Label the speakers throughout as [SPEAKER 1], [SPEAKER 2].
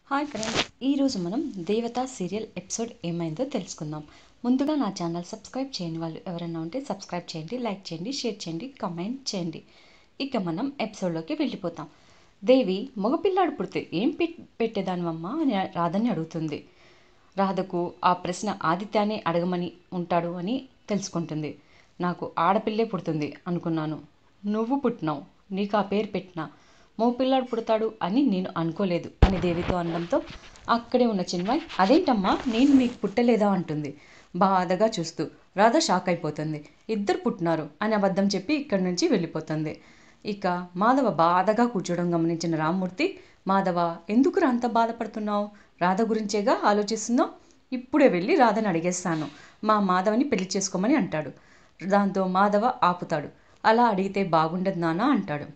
[SPEAKER 1] hi friends ఈరోజు మనం దేవత సీరియల్ ఎపిసోడ్ ఏమైందో తెలుసుకుందాం ముందుగా నా ఛానల్ సబ్స్క్రైబ్ చేయని వాళ్ళు ఎవరైనా ఉంటే సబ్స్క్రైబ్ చేయండి లైక్ చేయండి షేర్ చేయండి కమెంట్ చేయండి ఇక మనం ఎపిసోడ్లోకి వెళ్ళిపోతాం దేవి మగపిల్లాడు పుడితే ఏం పెట్ పెట్టేదానివమ్మా అని రాధని అడుగుతుంది రాధకు ఆ ప్రశ్న ఆదిత్యానే అడగమని ఉంటాడు అని తెలుసుకుంటుంది నాకు ఆడపిల్లే పుడుతుంది అనుకున్నాను నువ్వు పుట్టినావు నీకు ఆ పేరు పెట్టినా మో పిల్లాడు పుడతాడు అని నేను అనుకోలేదు అని దేవితో అనడంతో అక్కడే ఉన్న చిన్మయ్ అదేంటమ్మా నేను మీకు పుట్టలేదా అంటుంది బాధగా చూస్తూ రాధ షాక్ అయిపోతుంది ఇద్దరు పుట్టినారు అని అబద్ధం చెప్పి ఇక్కడి నుంచి వెళ్ళిపోతుంది ఇక మాధవ బాధగా కూర్చోవడం గమనించిన రామ్మూర్తి మాధవ ఎందుకు అంత బాధపడుతున్నావు రాధ గురించేగా ఆలోచిస్తున్నావు ఇప్పుడే వెళ్ళి రాధని అడిగేస్తాను మా మాధవని పెళ్లి చేసుకోమని అంటాడు దాంతో మాధవ ఆపుతాడు అలా అడిగితే బాగుండదు నాన్న అంటాడు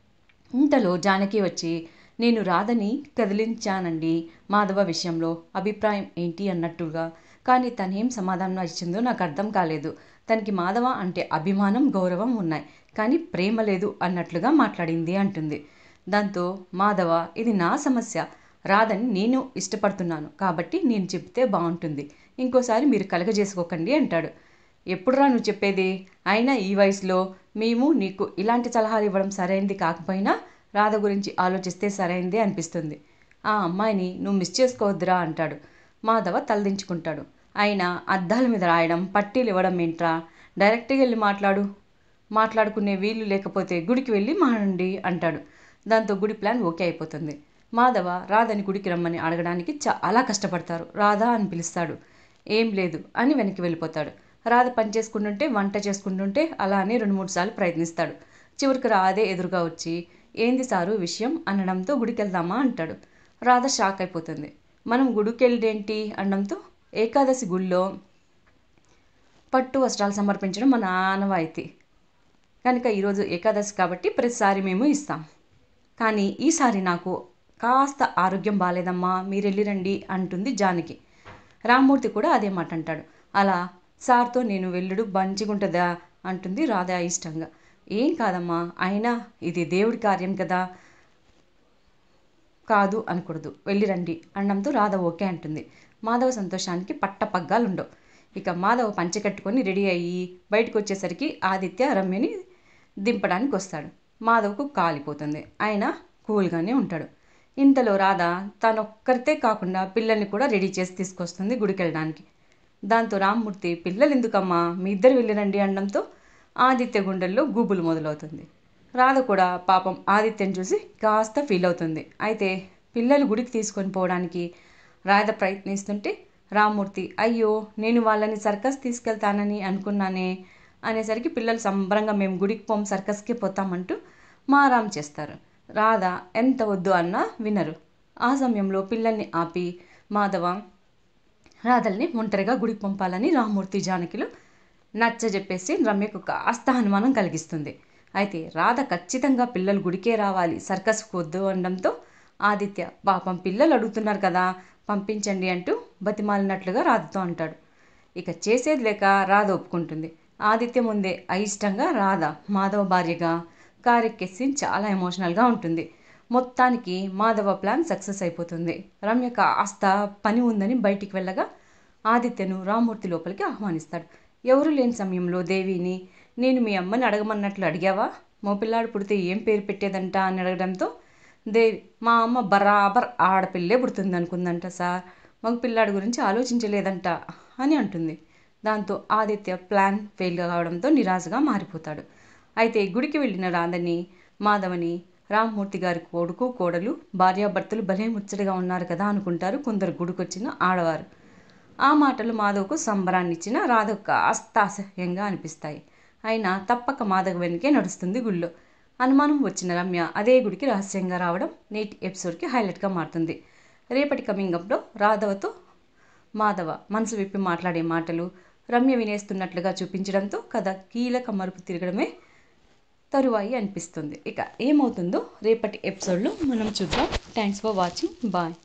[SPEAKER 1] ఇంతలో జానకి వచ్చి నేను రాధని కదిలించానండి మాధవ విషయంలో అభిప్రాయం ఏంటి అన్నట్టుగా కానీ తనేం సమాధానం ఇచ్చిందో నాకు అర్థం కాలేదు తనకి మాధవ అంటే అభిమానం గౌరవం ఉన్నాయి కానీ ప్రేమ లేదు అన్నట్లుగా మాట్లాడింది అంటుంది దాంతో మాధవ ఇది నా సమస్య రాధని నేను ఇష్టపడుతున్నాను కాబట్టి నేను చెప్తే బాగుంటుంది ఇంకోసారి మీరు కలగజేసుకోకండి అంటాడు ఎప్పుడురా నువ్వు చెప్పేది అయినా ఈ వయసులో మేము నీకు ఇలాంటి సలహాలు ఇవ్వడం సరైంది కాకపోయినా రాధ గురించి ఆలోచిస్తే సరైందే అనిపిస్తుంది ఆ అమ్మాయిని నువ్వు మిస్ చేసుకోవద్దురా అంటాడు మాధవ తలదించుకుంటాడు అయినా అద్దాల మీద రాయడం పట్టీలు ఇవ్వడం ఏంట్రా డైరెక్ట్గా వెళ్ళి మాట్లాడు మాట్లాడుకునే వీలు లేకపోతే గుడికి వెళ్ళి మాడండి అంటాడు దాంతో గుడి ప్లాన్ ఓకే అయిపోతుంది మాధవ రాధని గుడికి రమ్మని అడగడానికి చాలా కష్టపడతారు రాధా అని పిలుస్తాడు ఏం లేదు అని వెనక్కి వెళ్ళిపోతాడు రాధ పని చేసుకుంటుంటే వంట చేసుకుంటుంటే అలానే రెండు మూడు సార్లు ప్రయత్నిస్తాడు చివరికి రాధే ఎదురుగా వచ్చి ఏంది సారు విషయం అనడంతో గుడికి వెళ్దామా అంటాడు రాధ షాక్ అయిపోతుంది మనం గుడికి వెళ్ళేంటి అనడంతో ఏకాదశి గుళ్ళో పట్టు వస్త్రాలు సమర్పించడం మన ఆనవాయితీ కనుక ఈరోజు ఏకాదశి కాబట్టి ప్రతిసారి మేము ఇస్తాం కానీ ఈసారి నాకు కాస్త ఆరోగ్యం బాగాలేదమ్మా మీరు వెళ్ళిరండి అంటుంది జానకి రామ్మూర్తి కూడా అదే మాట అంటాడు అలా సార్తో నేను వెళ్ళుడు మంచిగుంటుందా అంటుంది రాధా ఇష్టంగా ఏం కాదమ్మా అయినా ఇది దేవుడి కార్యం కదా కాదు అనకూడదు వెళ్ళిరండి అనడంతో రాధ ఓకే అంటుంది మాధవ సంతోషానికి పట్ట పగ్గాలు ఉండవు ఇక మాధవ పంచె కట్టుకొని రెడీ అయ్యి బయటకు వచ్చేసరికి ఆదిత్య రమ్యని దింపడానికి వస్తాడు మాధవ్కు కాలిపోతుంది ఆయన కూల్గానే ఉంటాడు ఇంతలో రాధ తనొక్కరితే కాకుండా పిల్లల్ని కూడా రెడీ చేసి తీసుకొస్తుంది గుడికి వెళ్ళడానికి దాంతో రామ్మూర్తి పిల్లలు ఎందుకమ్మా మీ ఇద్దరు వెళ్ళిరండి అనడంతో ఆదిత్య గుండెల్లో గూబులు మొదలవుతుంది రాధ కూడా పాపం ఆదిత్యం చూసి కాస్త ఫీల్ అవుతుంది అయితే పిల్లలు గుడికి తీసుకొని పోవడానికి రాధ ప్రయత్నిస్తుంటే రామ్మూర్తి అయ్యో నేను వాళ్ళని సర్కస్ తీసుకెళ్తానని అనుకున్నానే అనేసరికి పిల్లలు సంబరంగా మేము గుడికి పోం సర్కస్కి పోతామంటూ మారాం చేస్తారు రాధ ఎంత వద్దు అన్నా వినరు ఆ సమయంలో పిల్లల్ని ఆపి మాధవ రాధల్ని ఒంటరిగా గుడికి పంపాలని రామ్మూర్తి జానకిలు నచ్చ చెప్పేసి రమ్యకు కాస్త అనుమానం కలిగిస్తుంది అయితే రాధ ఖచ్చితంగా పిల్లలు గుడికే రావాలి సర్కస్కు వద్దు అనడంతో ఆదిత్య పాపం పిల్లలు అడుగుతున్నారు కదా పంపించండి అంటూ బతిమాలినట్లుగా రాధతో అంటాడు ఇక చేసేది లేక రాధ ఒప్పుకుంటుంది ఆదిత్య ముందే అయిష్టంగా రాధ మాధవ భార్యగా కారెక్కేసి చాలా ఎమోషనల్గా ఉంటుంది మొత్తానికి మాధవ ప్లాన్ సక్సెస్ అయిపోతుంది రమ్య కాస్త పని ఉందని బయటికి వెళ్ళగా ఆదిత్యను రామ్మూర్తి లోపలికి ఆహ్వానిస్తాడు ఎవరు లేని సమయంలో దేవిని నేను మీ అమ్మని అడగమన్నట్లు అడిగావా మోపిల్లాడు పుడితే ఏం పేరు పెట్టేదంట అని అడగడంతో దేవి మా అమ్మ బరాబర్ ఆడపిల్లే పుడుతుంది అనుకుందంట సార్ మగ పిల్లాడి గురించి ఆలోచించలేదంట అని అంటుంది దాంతో ఆదిత్య ప్లాన్ ఫెయిల్ కావడంతో నిరాశగా మారిపోతాడు అయితే గుడికి వెళ్ళిన రాధని మాధవని రామ్మూర్తి గారి కొడుకు కోడలు భార్యాభర్తలు భలే ముచ్చటగా ఉన్నారు కదా అనుకుంటారు కొందరు గుడికొచ్చిన ఆడవారు ఆ మాటలు మాధవ్కు సంబరాన్ని ఇచ్చిన రాధవ్ కాస్త అసహ్యంగా అనిపిస్తాయి అయినా తప్పక మాధవ్ వెనుకే నడుస్తుంది గుళ్ళో అనుమానం వచ్చిన రమ్య అదే గుడికి రహస్యంగా రావడం నేటి ఎపిసోడ్కి హైలైట్గా మారుతుంది రేపటి కమింగ్ అప్లో రాధవతో మాధవ మనసు విప్పి మాట్లాడే మాటలు రమ్య వినేస్తున్నట్లుగా చూపించడంతో కథ కీలక మరుపు తిరగడమే తరువాయి అనిపిస్తుంది ఇక ఏమవుతుందో రేపటి ఎపిసోడ్లో మనం చూద్దాం థ్యాంక్స్ ఫర్ వాచింగ్ బాయ్